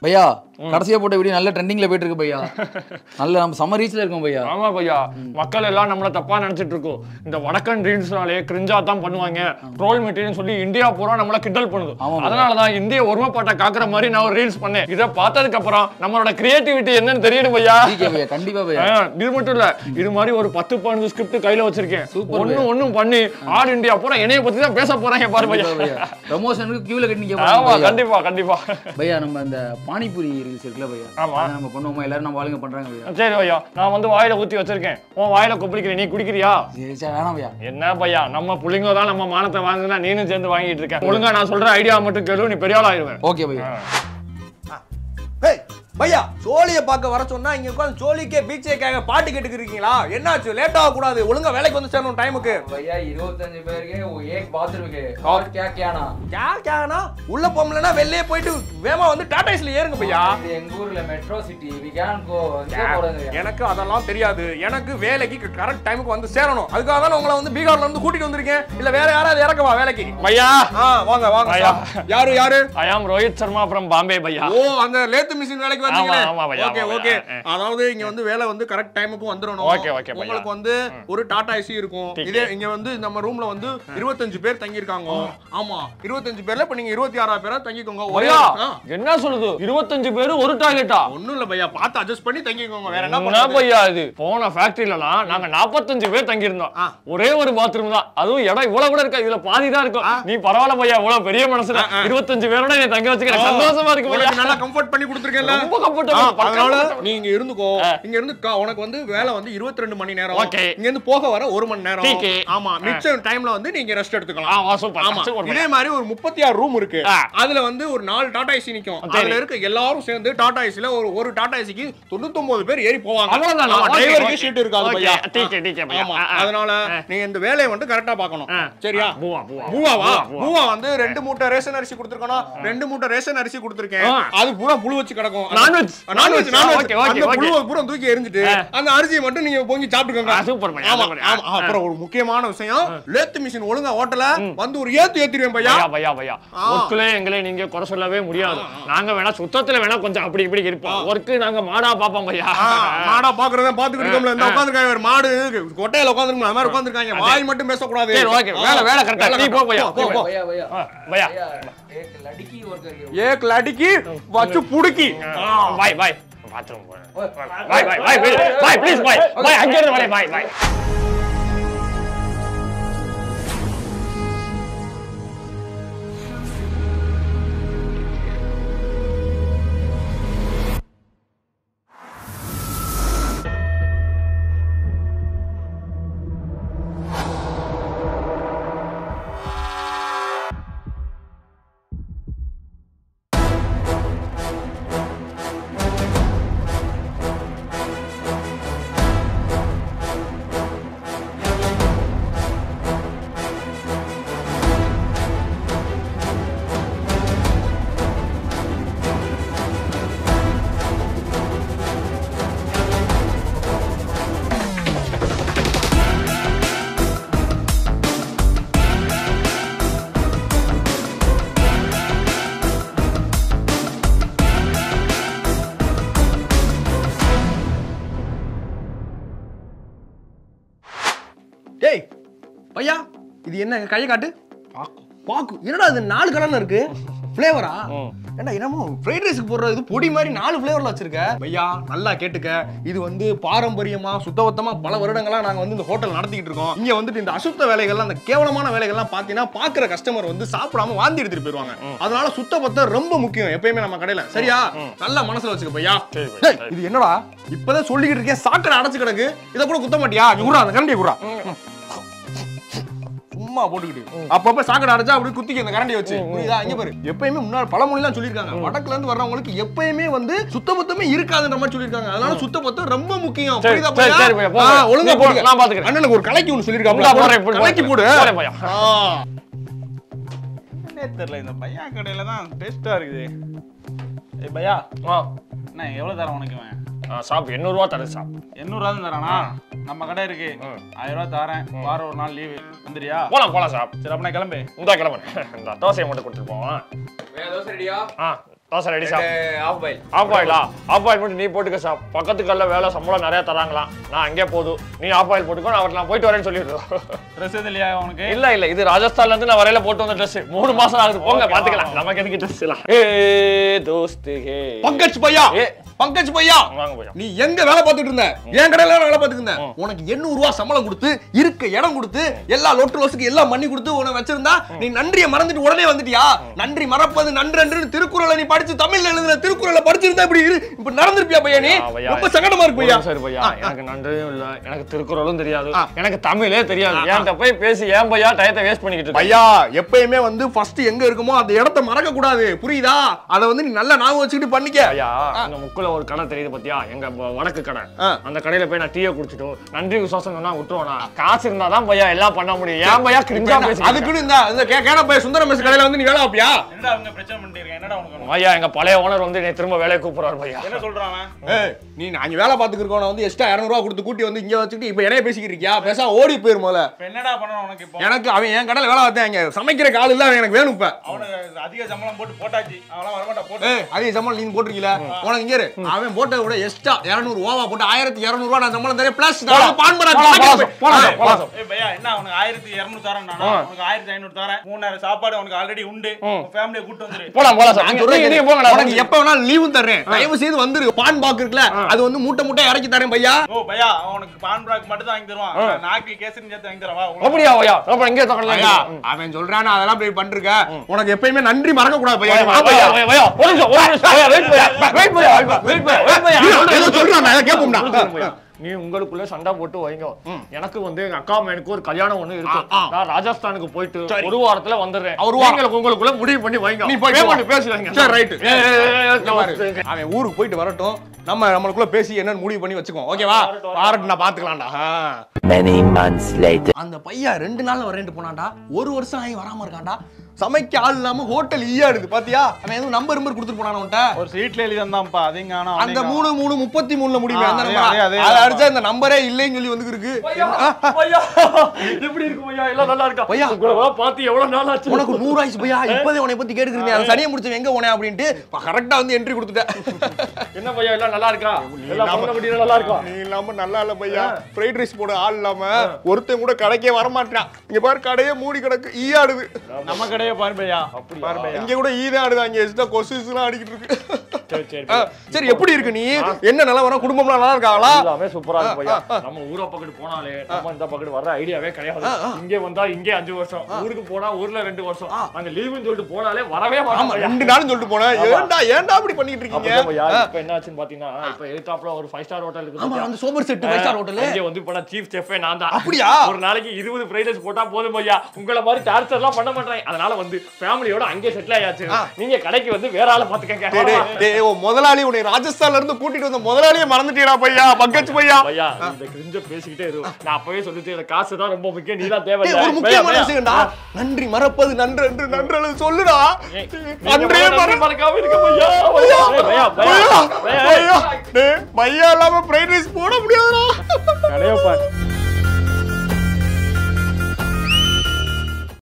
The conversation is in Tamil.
பையா கடைசியா போட்ட வீடியோ நல்ல ட்ரெண்டிங்ல போயிட்டு இருக்கு பையா நல்ல நம்ம சம்மர் ரீச்ல இருக்கோம் பையா ஆமா பையா மக்கள் எல்லாம் நம்மள தப்பா நினைச்சிட்டு இருக்கோம் இந்த வடக்கன் ரீல்ஸ்னாலே கிரிஞ்சா தான் பண்ணுவாங்க ட்ரோல் மெட்டீரியல் சொல்லி இந்தியா பூரா நம்மள கிண்டல் பண்ணுது ஆமா பையா. அதனாலதான் இந்திய ஒருமைப்பாட்டை காக்குற மாதிரி நான் ஒரு ரீல்ஸ் பண்ணேன் இதை பார்த்ததுக்கு அப்புறம் நம்மளோட கிரியேட்டிவிட்டி என்னன்னு தெரியணும் பையா ஜிகே பையா கண்டிப்பா பையா ஆ, இது மட்டும் இல்ல இது மாதிரி ஒரு பத்து பதினஞ்சு ஸ்கிரிப்ட் கையில வச்சிருக்கேன் Super ஒண்ணு ஒண்ணும் பண்ணி ஆல் இந்தியா பூரா என்னைய பத்தி தான் பேச போறாங்க பாரு பையா கண்டிப்பா பையா ப்ரமோஷனுக்கு கியூல கட்டி நிக்க ஆமா போறாங்க பையா. கண்டிப்பா கண்டிப்பா பையா நம்ம இந்த பானிபூரி ரீல்ஸ் இருக்குல்ல பையா ஆமா. அதை நம்ம பண்ணுவோமா எல்லாரும் நம்ம ஆளுங்க பண்றாங்க பையா சரி பையா நான் வந்து வாயில ஊத்தி வச்சிருக்கேன் உன் வாயில கொப்பளிக்கிறேன் நீ குடிக்கிறியா சரி சரி வேணாம் பையா என்ன பையா நம்ம புள்ளிங்க தான் நம்ம மானத்தை வாங்குனா நீனும் சேர்ந்து வாங்கிட்டு இருக்க ஒழுங்கா நான் சொல்ற ஐடியா மட்டும் கேளு நீ பெரிய ஆள் ஆயிடுவேன் ஓகே பையா ஹேய் பையா சோழிய பார்க்க வர சொன்னா இங்க உட்காந்து சோழிக்கே பீச்சே கேங்க பாட்டு கேட்டுக்கு இருக்கீங்களா என்னாச்சு லேட் ஆக கூடாது ஒழுங்கா வேலைக்கு வந்து சேரணும் டைமுக்கு भैया இருபத்தஞ்சு பேருக்கு एक बाथरूम के और क्या क्या ना கே கேனா உள்ள போம்லனா வெளியே போயிட்டு வேமா வந்து டாடாஸ்ல ஏறுங்க பையா இது எங்க ஊர்ல மெட்ரோ சிட்டி விகான் கோ எங்க போறங்க எனக்கு அதெல்லாம் தெரியாது எனக்கு வேலைக்கு கரெக்ட் டைமுக்கு வந்து சேரணும் அதுக்காக தான் உங்களை வந்து பீகார்ல இருந்து கூட்டிட்டு வந்திருக்கேன் இல்ல வேற யாராவது இறக்கவா வேலைக்கு பையா ஆ வாங்க வாங்க பையா. யாரு யாரு I am Rohit Sharma from Bombay பையா ஓ அந்த லேத்து மிஷின் வேலைக்கு வந்தீங்களே ஆமா, ஆமா பையா, ஓகே ஆமா ஓகே பையா. அதாவது இங்க வந்து வேலை வந்து கரெக்ட் டைமுக்கு வந்துடணும் ஓகே, ஓகே பையா. உங்களுக்கு வந்து ஒரு டாடா ஏசி இருக்கும் டிக்கெட். இதே இங்க வந்து நம்ம ரூம்ல வந்து இருபத்தஞ்சு பேர் தங்கி இருக்காங்க ஆமா இருபத்தஞ்சு பேர்ல இப்ப நீங்க இருபத்தி ஆறாவது பேரா தங்கிக்கோங்க ஒரே பையா ஆ. என்ன சொல்லுது இருபத்தஞ்சு பேரு ஒரு டாய்லெட்டா ஒண்ணும் இல்ல பையா பார்த்து அட்ஜஸ்ட் பண்ணி தங்கிக்கோங்க வேற என்ன என்ன பண்ணுறது பையா இது போன ஃபேக்டரியிலலாம் நாங்க 45 பேர் தங்கி இருந்தோம் ஆ. ஒரே ஒரு பாத்ரூம் தான் அதுவும் இடம் இவ்வளவு கூட இருக்கா இதுல பாதி தான் இருக்கும் நீ பரவாயில்ல பையா இவ்வளவு பெரிய மனசுல இருபத்தஞ்சு பேரோட நீ தங்க வச்சுக்கிற சந்தோஷமா இருக்கு பையா உனக்கு நல்லா கம்ஃபர்ட் பண்ணி கொடுத்துருக்கேன்ல ரொம்ப ஆ, கம்ஃபர்டபுள் அதனால நீ இங்க இருந்துக்கோ இங்க இருந்து கா- உனக்கு வந்து வேலை வந்து 22 மணி நேரம் Okay. இங்க இருந்து போக வர ஒரு மணி நேரம் Okay. ஆமா மிச்ச டைம்ல வந்து நீங்க ரெஸ்ட் எடுத்துக்கலாம் ஆமா சூப்பர் ஆமா சூப்பர் இதே மாதிரி ஒரு முப்பத்தி ஆறு ரூம் இருக்கு ஆ. அதுல வந்து ஒரு நாலு டாடா ஏசி நிக்கும் சரி. அதுல இருக்க எல்லாரும் சேர்ந்து டாடா ஏசில ஒரு ஒரு டாடா ஏசிக்கு தொண்ணூத்தொன்பது பேர் ஏறி போவாங்க அவ்வளவுதானா? ஆமா, Okay, டிரைவருக்கு okay. சீட் இருக்காது Okay, பையா டீக்கே, டீக்கே பையா. ஆமா ஆ, ஆ. அதனால ஆ. நீங்க இந்த வேலையை வந்து கரெக்டா பார்க்கணும் ஆ. சரியா பூவா, பூவா. பூவாவா பூவா, பூவா. பூவா வந்து ரெண்டு மூட்டை ரேஷன் அரிசி கொடுத்துருக்கணும் ரெண்டு மூட்டை ரேஷன் அரிசி கொடுத்துருக்கேன் ஆ. அது பூரா புழு வச்சு கிடக்கும் Non-veg. Non veg Non-veg. Non veg Okay, okay, அந்த okay. புழுவை பூரா தூக்கி எரிஞ்சிட்டு ஆ. அந்த அரிசியை மட்டும் நீங்க பொங்கி சாப்பிட்டுக்கோங்க ஆ, super பையா, ஆமா super. ஆமா ஆ. அப்புறம் ஒரு முக்கியமான விஷயம் லேத்து மிஷின் ஒழுங்கா ஓட்டல வந்து ஒரு ஏத்து ஏத்திடுவேன் பையா பையா பையா பையா ஆ. ஒர்க்குல எங்களை நீங்க குறை சொல்லவே முடியாது நாங்க வேணா சுத்தத்துல வேணா கொஞ்சம் அப்படி இப்படி இருப்போம் ஒர்க்கு நாங்க மாடா பாப்போம் பையா ஆ, மாடா பாக்குறத பாத்துக்கிட்டு இருக்கோம்ல இந்த உட்காந்துருக்காங்க ஒரு மாடு கொட்டையில உட்காந்துருக்கோம் அது மாதிரி உட்காந்துருக்காங்க வாய் மட்டும் பேசக்கூடாது சரி ஓகே வேலை வேலை கரெக்டா நீ போ பையா போ, போ. भैया भैया ஆ, பையா भैया एक लड़की और करके ஏக் லடிக்கு வச்சு புடுக்கி பாய் பாய் பாத்ரூம் போறேன் பாய் பாய் பாய் பாய் ப்ளீஸ் பாய் பாய் அங்க இருந்து வரேன் பாய் பாய் டேய் பையா இது என்ன கையை காட்டு பாக்கு என்னடா இது நாலு கலர்ல இருக்கு ஃப்ளேவரா ஏண்டா என்னமோ ஃப்ரைட் ரைஸ்க்கு போடுற இது பொடி மாதிரி நாலு ஃப்ளேவர்ல வச்சிருக்க பையா நல்லா கேட்டுக்க இது வந்து பாரம்பரியமா சுத்தபத்தமா பல வருடங்களா நாங்க வந்து இந்த ஹோட்டல் நடத்திக்கிட்டு இருக்கோம் இங்க வந்துட்டு இந்த அசுத்த வேலைகள்லாம் அந்த கேவலமான வேலைகள்லாம் பாத்தீங்கன்னா பாக்குற கஸ்டமர் வந்து சாப்பிடாம வாந்தி எடுத்துட்டு போயிருவாங்க அதனால சுத்தபத்தம் ரொம்ப முக்கியம் எப்பயுமே நம்ம கடையில சரியா நல்லா மனசுல வச்சுக்க பையா சரி பையா, டேய், சரி. இது என்னடா இப்பதான் சொல்லிக்கிட்டு இருக்கேன் சாக்கடை அடைச்சு கிடக்கு இத கூட குத்த மாட்டியா நீ குடுறா அந்த கரண்டியை குடுறா சும்மா போட்டுக்கிட்டு அப்பப்ப சாக்கடை அடைச்சா அப்படி குத்திக்க அந்த கரண்டியை வச்சு புரியுதா இங்க பாரு எப்பயுமே முன்னாடி பழமொழிலாம் சொல்லியிருக்காங்க வடக்குல இருந்து வர்றவங்களுக்கு எப்பயுமே வந்து சுத்தபத்தமே இருக்காதுன்ற மாதிரி சொல்லியிருக்காங்க அதனால சுத்தபத்தம் ரொம்ப முக்கியம் சரி, புரியுதா சரி, சரி பையா, போ, ஆ, போ. ஒழுங்கா நீ போ, போடுங்க நான் பாத்துக்கிறேன். அண்ணனுக்கு ஒரு கலைக்கு ஒன்று இந்தா போடுறேன், சொல்லியிருக்காங்க இப்படி கலைக்கு போடு போடுறேன் பையா. ஆ. என்னே தெரியல இந்த பையா கடையில தான் டேஸ்டா இருக்குது ஏய் பையா ஆ என்ன எவ்வளவு தரேன் உனக்கு இவன் ஆ, சாப் எண்ணூறுவா தரேன் சாப் எண்ணூறுவா தான் தரானா நம்ம கடை இருக்கு ஆயிரம் ரூபா தரேன் வாரம் ஒரு நாள் லீவு வந்துறியா போலாம் போலாம் சாப் சரி அப்ப நான் கிளம்பு இந்த கிளம்புறேன் இந்த தோசையை மட்டும் கொடுத்துட்டு போவோம் भैया दो से रेडिया ஆ தோசை ரெடி சாப் ஆஃப் பாயில் ஆஃப் ஆயிலா ஆஃப் ஆயில் மட்டும் நீ போட்டுக்க சாப் பக்கத்து கல்ல வேலை சம்பளம் நிறைய தராங்களாம் நான் அங்கே போதும் நீ ஆஃப் ஆயில் போட்டுக்கோ நான் அவர் நான் போயிட்டு வரேன்னு சொல்லிடுறோம் ட்ரெஸ் எதுவும் இல்லையா உனக்கு இல்ல இல்ல இது ராஜஸ்தான்ல இருந்து நான் வரையில போட்டு வந்த ட்ரெஸ் மூணு மாசம் ஆகுது போங்க பாத்துக்கலாம் நமக்கு எதுக்கு ட்ரெஸ் எல்லாம் ஏ தோஸ்து ஹே பங்கஜ் பையா ஏ. பங்கஜ் பையா வாங்க போய் நீ எங்க வேலை பார்த்துட்டு இருந்த என் கடையில வேலை பார்த்துட்டு இருந்த உனக்கு 800 ரூபாய் சம்பளம் கொடுத்து இருக்க இடம் கொடுத்து எல்லா லொட்டு லோசுக்கு எல்லாம் பண்ணி கொடுத்து உன வச்சிருந்தா நீ நன்றியை மறந்துட்டு உடனே வந்துட்டியா நன்றி மறப்பது நன்றன்று திருக்குறளை நீ படிச்சு தமிழ்ல எழுதுன திருக்குறளை படிச்சிருந்தா இப்படி இரு இப்ப நடந்திருப்பியா பையா நீ ரொம்ப சங்கடமா இருக்கு பையா சரி பையா எனக்கு நன்றியும் இல்ல எனக்கு திருக்குறளும் தெரியாது எனக்கு தமிழே தெரியாது என்கிட்ட போய் பேசி ஏன் பையா டயத்தை வேஸ்ட் பண்ணிக்கிட்டு இருக்க? பையா எப்பயுமே வந்து ஃபர்ஸ்ட் எங்க இருக்குமோ அந்த இடத்த மறக்க கூடாது புரியுதா அத வந்து நீ நல்லா ஞாபகம் வச்சுக்கிட்டு பண்ணிக்க ஐயா இந்த முக்குல ஒரு கடை தெரியுது பாத்தியா எங்க வ- வடக்கு கடை ஆ. அந்த கடையில போய் நான் டீயை குடிச்சிட்டு நன்றி விசுவாசம் சொன்னா விட்டுருவானா காசு இருந்தாதான் பையா எல்லாம் பண்ண முடியும் ஏன் பையா கிரிஞ்சா பேசி அதுக்குன்னு இந்த இந்த கே- கேன பைய சுந்தர மெஸ் கடையில வந்து நீ வேலை வைப்பியா என்னடா அவங்க பிரச்சனை பண்ணிட்டு இருக்க என்னடா உனக்கு வேணும்? ஐயா எங்க பழைய ஓனர் வந்து என்னை திரும்ப வேலையை கூப்பிடுறாரு பையா என்ன சொல்றான் அவன்? ஏய், நீ அங்க வேலை பார்த்துக்கு இருக்கவன வந்து எக்ஸ்ட்ரா இரநூறுவா கொடுத்து கூட்டி வந்து இங்க வச்சுக்கிட்டு இப்ப என்னைய பேசிக்கிட்டு இருக்கியா பேசா ஓடி போயிரு முதல்ல இப்ப என்னடா பண்ணணும் உனக்கு இப்போ எனக்கு அவன் என் கடையில வேலை பார்த்தேன் இங்க சமைக்கிற கால் இல்ல அவன் எனக்கு வேணும் இப்ப அவனுக்கு அதிக சம்பளம் போட்டு போட்டாச்சு அவன்லாம் வரமாட்டா போட்டு ஏய் அதே சம்பளம் நீ போட்டிருக்கீல உனக்கு இங்க இரு அவன் போட்ட விட எக்ஸ்ட்ரா இரநூறு ஓவா போட்டு ஆயிரத்தி இரநூறு ரூபா நான் சம்பளம் தரேன் பிளஸ் பான் போலாம், போலாம், போலாம், போலாம். ஏய் பையா என்ன உனக்கு ஆயிரத்தி இருநூறு தரேன் நானா உனக்கு ஆயிரத்தி ஐநூறு தரேன் மூணாயிரம் சாப்பாடு உனக்கு ஆல்ரெடி உண்டு ஃபேமிலியை கூட்டு வந்துரு போலாம் போலாம் சார் நீங்க- நீங்க போங்க நான் உனக்கு எப்ப வேணாலும் லீவும் தர்றேன் தயவு செய்து வந்துரு பான் பாக்கு இருக்குல்ல அது வந்து மூட்டை மூட்டை இறக்கி தரேன் பையா ஓ பையா அவன் உனக்கு பான் பிராக் மட்டும் தான் வாங்கி தருவான் நாக்கில் கேசரி சேர்த்து வாங்கி தரவா அப்படியா பையா அப்ப இங்கே பையா தரலாம் அவன் சொல்றான் அதெல்லாம் போய் பண்ணிருக்க உனக்கு எப்பயுமே நன்றி மறக்க கூடாது பையா பையா, பையா, பையா, பையா, ஒரு நிமிஷம், ஒரு நிமிஷம், பையா, wait பையா, wait பையா, wait பையா, wait பையா, wait பையா. ஏதோ சொல்றான் நான் கேட்போம்டா சொல்லுங்க பையா. நீ உங்களுக்குள்ள சண்டை போட்டு வைங்க எனக்கு வந்து எங்க அக்கா எனக்கு ஒரு கல்யாணம் ஒண்ணு இருக்கு ஆ, ஆ. நான் ராஜஸ்தானுக்கு போயிட்டு ஒரு வாரத்துல வந்துடுறேன் ஒரு வாரம். நீங்களுக்கு உங்களுக்குள்ள முடிவு பண்ணி வைங்க நீ போயிட்டு Payment வா. பேசுவாங்க சரி, right. ஏய், ஏய், ஏய், ஏய், இங்க பாரு. அவன் ஊருக்கு போயிட்டு வரட்டும் நம்ம நம்மளுக்குள்ள பேசி என்னன்னு முடிவு பண்ணி வச்சுக்கோ ஓகேவா பாரட்டு நான் பாத்துக்கலாம்டா ஆ. Many months later. அந்த பையன் ரெண்டு நாள்ல வரேன்ட்டு போனான்டா ஒரு வருஷம் ஆகி வராம இருக்கான்டா சமைக்க ஆள் இல்லாம ஹோட்டல் ஈயாடுது பாத்தியா அவன் எதுவும் நம்பர் நம்பர் கொடுத்துட்டு போனான உன்ட்ட ஒரு சீட்ல எழுதி தந்தான்ப்பா அதையும் காணோம் அந்த மூணு மூணு முப்பத்தி மூணுல முடியுமே ஆ, அந்த அதே, நம்பர் அதே, அதே அதை தான். அடிச்சா இந்த நம்பரே இல்லைன்னு சொல்லி வந்து இருக்கு பையா, எப்படி இருக்கு பையா எல்லாம் நல்லா இருக்கா பையா. உங்களை பார்த்து எவ்வளவு நாள் ஆச்சு உனக்கு நூறு ஆயிடுச்சு பையா இப்போதே உன்னை பத்தி கேட்டுக்கிறீங்க அந்த சனியை முடிச்சு எங்க போனேன் அப்படின்ட்டு கரெக்டா வந்து என்ட்ரி கொடுத்துட்டேன் என்ன பையா எல்லாம் நல்லா இருக்கா எல்லாம் பொண்ணு குட்டி நல்லா இருக்கா நீ இல்லாம நல்லா இல்ல பையா ஃப்ரைட் ரைஸ் போட ஆள் இல்லாம ஒருத்தன் கூட கடைக்கே வர மாட்டான் இங்க பாரு கடையே மூடி கிடக்கு ஈ ஆடுது நம்ம கடையே பாரு பையா பாரு பையா இங்க கூட ஈ தான் ஆடுது அங்க எக்ஸ்ட்ரா கொசுஸ் எல்லாம் அடிக்கிட்டு இருக்கு சரி சரி ஆ, சரி எப்படி இருக்கு நீ என்ன நல்லா வர குடும்பம்லாம் நல்லா இருக்காங்களா எல்லாமே சூப்பரா இருக்கு பையா நம்ம ஊரை பக்கத்து போனாலே நம்ம இந்த பக்கத்து வர்ற ஐடியாவே கிடையாது இங்க வந்தா இங்கே அஞ்சு வருஷம் ஊருக்கு போனா ஊர்ல ரெண்டு வருஷம் அங்க லீவுன்னு சொல்லிட்டு போனாலே வரவே ஆமா மாட்டோம் பையா. ரெண்டு நாளும் சொல்லிட்டு போனேன் ஏன்டா ஏன்டா அப்படி பண்ணிட்டு அப்படிதான் இருக்கீங்க பையா, இப்ப என்ன ஆச்சுன்னு பாத்தீங்கன்னா இப்ப எதிர்த்தாப்புல ஒரு ஃபைவ் ஸ்டார் ஹோட்டல் இருக்கு ஆமா பாத்தியா? அந்த super set five star hotel இங்க வந்து இப்ப நான் சீஃப் செஃபே நான் தான் அப்படியா? ஒரு நாளைக்கு இருபது ஃப்ரைட் ரைஸ் போட்டா போதும் பையா உங்களை மாதிரி டார்ச்சர் எல்லாம் பண்ண மாட்டேன் அதனால வந்து ஃபேமிலியோட அங்கே செட்டில் ஆயாச்சு நீங்க கடைக்கு வந்து வேற ஆளை பாத்துக்கங்க டேய், டேய், டேய், ஓ முதலாளி உன்னை ராஜஸ்தான்ல இருந்து கூட்டிட்டு வந்த முதலாளியை மறந்துட்டீடா பையா பங்கஜ் பையா பையா இந்த கிரிஞ்ச பேசிக்கிட்டே இரு நான் அப்பவே சொல்லிட்டு எனக்கு காசு தான் ரொம்ப முக்கியம் நீ தான் தேவை டேய், ஒரு முக்கியமான விஷயம்டா நன்றி மறப்பது நன்று என்று நன்று சொல்லுடா அன்றே மற மறக்காம இருக்க பையா பையா பையா பையா பையா பையா டேய் பையா இல்லாம ஃப்ரைட் ரைஸ் போட முடியாதுடா கடையை பாரு